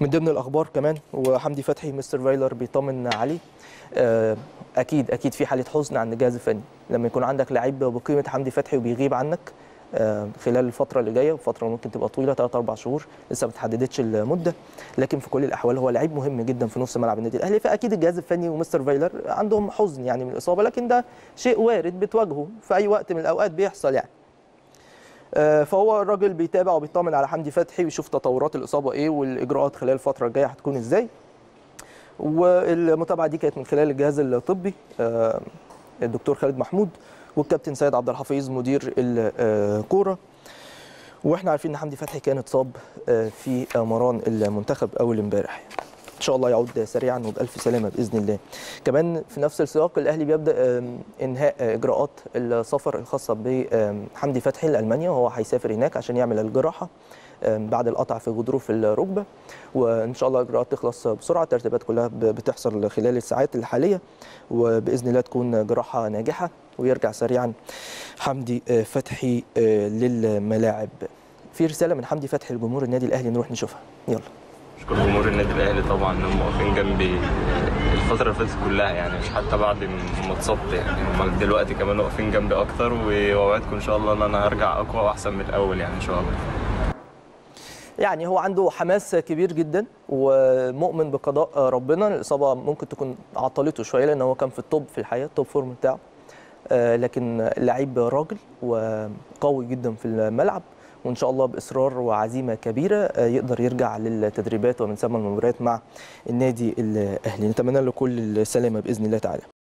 من ضمن الاخبار كمان وحمدي فتحي مستر فايلر بيطمن عليه آه، اكيد اكيد في حاله حزن عند الجهاز الفني لما يكون عندك لعيب بقيمه حمدي فتحي وبيغيب عنك آه، خلال الفتره اللي جايه وفتره ممكن تبقى طويله 3 4 شهور لسه ما اتحددتش المده لكن في كل الاحوال هو لعيب مهم جدا في نص ملعب النادي الاهلي فاكيد الجهاز الفني ومستر فايلر عندهم حزن يعني من الاصابه لكن ده شيء وارد بتواجهه في اي وقت من الاوقات بيحصل يعني آه، فهو الراجل بيتابع وبيطمن على حمدي فتحي ويشوف تطورات الاصابه ايه والاجراءات خلال الفتره الجايه هتكون ازاي والمتابعه دي كانت من خلال الجهاز الطبي آه، الدكتور خالد محمود والكابتن سيد عبد الحفيظ مدير الكوره واحنا عارفين ان حمدي فتحي كان اتصاب آه، في مران المنتخب اول امبارح ان شاء الله يعود سريعا وبالف سلامه باذن الله كمان في نفس السياق الاهلي بيبدا آم، انهاء آه، اجراءات السفر الخاصه بحمدي فتحي لالمانيا وهو هيسافر هناك عشان يعمل الجراحه آم، بعد القطع في غضروف الركبه وان شاء الله الاجراءات تخلص بسرعه الترتيبات كلها ب- بتحصل خلال الساعات الحاليه وباذن الله تكون جراحه ناجحه ويرجع سريعا حمدي آه، فتحي آه، للملاعب في رساله من حمدي فتحي لجمهور النادي الاهلي نروح نشوفها يلا اشكر جمهور النادي الاهلي طبعا ان هم واقفين جنبي الفتره اللي فاتت كلها يعني مش حتى بعد ما اتصبت يعني هم دلوقتي كمان واقفين جنبي اكتر واوعدكم ان شاء الله ان انا هرجع اقوى واحسن من الاول يعني ان شاء الله يعني هو عنده حماس كبير جدا ومؤمن بقضاء ربنا الاصابه ممكن تكون عطلته شويه لان هو كان في التوب في الحقيقه التوب فورم بتاعه آه، لكن لعيب راجل وقوي جدا في الملعب وان شاء الله باصرار وعزيمه كبيره آه، يقدر يرجع للتدريبات ومن ثم المباريات مع النادي الاهلي نتمنى له كل السلامه باذن الله تعالى